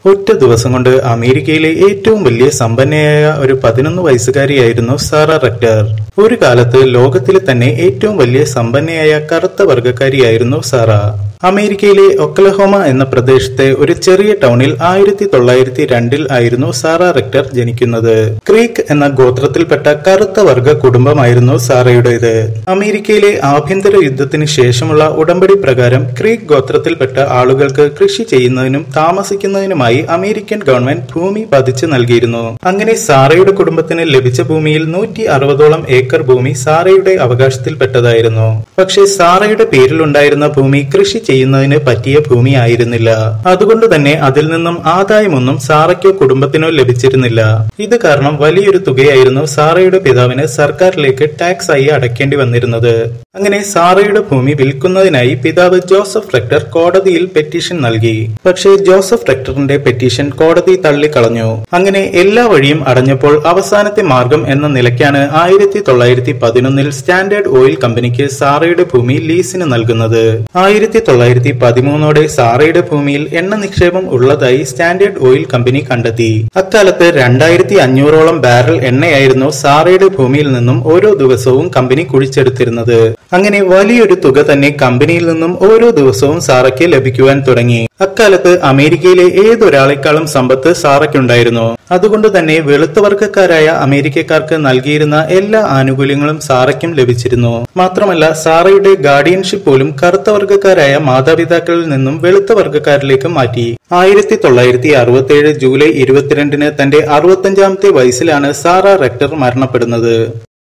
ഒറ്റ ദിവസം കൊണ്ട് അമേരിക്കയിലെ ഏറ്റവും വലിയ സമ്പന്നയായ ഒരു പതിനൊന്ന് വയസ്സുകാരിയായിരുന്നു സാറ റെക്ടർ ഒരു കാലത്ത് ലോകത്തിലെ തന്നെ ഏറ്റവും വലിയ സമ്പന്നയായ കറുത്ത വർഗക്കാരിയായിരുന്നു സാറ അമേരിക്കയിലെ ഒക്ലഹോമ എന്ന പ്രദേശത്തെ ഒരു ചെറിയ ടൗണിൽ ആയിരത്തി തൊള്ളായിരത്തി രണ്ടിൽ ആയിരുന്നു സാറ റെക്ടർ ജനിക്കുന്നത് ക്രീക്ക് എന്ന ഗോത്രത്തിൽപ്പെട്ട കറുത്ത വർഗ കുടുംബമായിരുന്നു സാറയുടേത് അമേരിക്കയിലെ ആഭ്യന്തര യുദ്ധത്തിന് ശേഷമുള്ള ഉടമ്പടി പ്രകാരം ക്രീക്ക് ഗോത്രത്തിൽപ്പെട്ട ആളുകൾക്ക് കൃഷി ചെയ്യുന്നതിനും താമസിക്കുന്നതിനുമായി അമേരിക്കൻ ഗവൺമെന്റ് ഭൂമി പതിച്ചു നൽകിയിരുന്നു അങ്ങനെ സാറയുടെ കുടുംബത്തിന് ലഭിച്ച ഭൂമിയിൽ നൂറ്റി അറുപതോളം ഏക്കർ ഭൂമി സാറയുടെ അവകാശത്തിൽപ്പെട്ടതായിരുന്നു പക്ഷേ സാറയുടെ പേരിലുണ്ടായിരുന്ന ഭൂമി കൃഷി ചെയ്യുന്നതിന് പറ്റിയ ഭൂമിയായിരുന്നില്ല അതുകൊണ്ട് തന്നെ അതിൽ നിന്നും ആദായമൊന്നും സാറയ്ക്കോ കുടുംബത്തിനോ ലഭിച്ചിരുന്നില്ല ഇത് കാരണം വലിയൊരു തുകയായിരുന്നു സാറയുടെ പിതാവിന് സർക്കാരിലേക്ക് ടാക്സ് ആയി അടയ്ക്കേണ്ടി വന്നിരുന്നത് അങ്ങനെ സാറയുടെ ഭൂമി വിൽക്കുന്നതിനായി പിതാവ് ജോസഫ് റെക്ടർ കോടതിയിൽ പെറ്റീഷൻ നൽകി പക്ഷേ ജോസഫ് റെക്ടറിന്റെ പെറ്റീഷൻ കോടതി തള്ളിക്കളഞ്ഞു അങ്ങനെ എല്ലാ വഴിയും അടഞ്ഞപ്പോൾ അവസാനത്തെ മാർഗം എന്ന നിലയ്ക്കാണ് ആയിരത്തി തൊള്ളായിരത്തി പതിനൊന്നിൽ സ്റ്റാൻഡേർഡ് ഓയിൽ കമ്പനിക്ക് സാറയുടെ ഭൂമി ലീസിന് നൽകുന്നത് ആയിരത്തി തൊള്ളായിരത്തി പതിമൂന്നോടെ സാറയുടെ ഭൂമിയിൽ എണ്ണ നിക്ഷേപം ഉള്ളതായി സ്റ്റാൻഡേർഡ് ഓയിൽ കമ്പനി കണ്ടെത്തി അക്കാലത്ത് രണ്ടായിരത്തി അഞ്ഞൂറോളം ബാരൽ എണ്ണയായിരുന്നു സാറയുടെ ഭൂമിയിൽ നിന്നും ഓരോ ദിവസവും കമ്പനി കുഴിച്ചെടുത്തിരുന്നത് അങ്ങനെ വലിയൊരു തുക തന്നെ കമ്പനിയിൽ നിന്നും ഓരോ ദിവസവും സാറയ്ക്ക് ലഭിക്കുവാൻ തുടങ്ങി അക്കാലത്ത് അമേരിക്കയിലെ ഏതൊരാളെക്കാളും സമ്പത്ത് സാറയ്ക്കുണ്ടായിരുന്നു അതുകൊണ്ട് തന്നെ വെളുത്ത വർഗക്കാരായ അമേരിക്കക്കാർക്ക് നൽകിയിരുന്ന എല്ലാ ആനുകൂല്യങ്ങളും സാറയ്ക്കും ലഭിച്ചിരുന്നു മാത്രമല്ല സാറയുടെ ഗാർഡിയൻഷിപ്പ് പോലും കറുത്ത വർഗക്കാരായ മാതാപിതാക്കളിൽ നിന്നും വെളുത്ത വർഗക്കാരിലേക്ക് മാറ്റി ആയിരത്തി തൊള്ളായിരത്തി അറുപത്തി ജൂലൈ ഇരുപത്തിരണ്ടിന് തന്റെ അറുപത്തഞ്ചാമത്തെ വയസ്സിലാണ് സാറ റെക്ടർ മരണപ്പെടുന്നത്